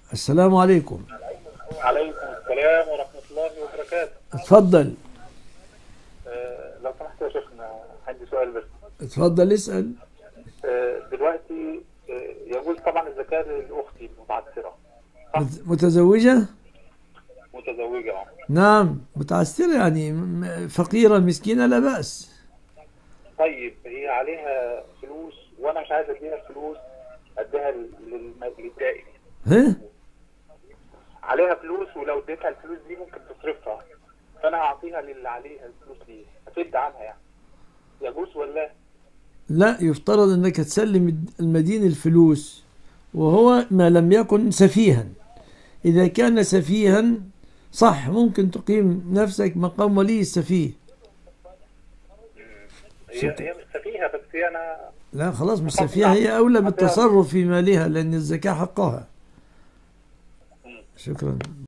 السلام عليكم عليكم السلام ورحمة الله وبركاته اتفضل آه، لو سمحت يا شيخنا عندي سؤال بس اتفضل اسأل آه، دلوقتي آه، يجوز طبعا الزكاة لأختي المتعثرة مت- متزوجة متزوجة اه نعم متعسرة يعني م- فقيرة مسكينة لا بأس طيب هي عليها فلوس وأنا مش عايز أديها فلوس أديها لل- للم- للدائن ها عليها فلوس ولو اديتها الفلوس دي ممكن تصرفها فأنا هعطيها للي عليها الفلوس دي هتد عنها يعني يجوز ولا لا يفترض انك تسلم المدين الفلوس وهو ما لم يكن سفيها اذا كان سفيها صح ممكن تقيم نفسك مقام ولي السفيه هي شكرا. هي مش سفيهة بس هي أنا لا خلاص مش سفيها هي اولى بالتصرف في مالها لان الزكاة حقها شكرا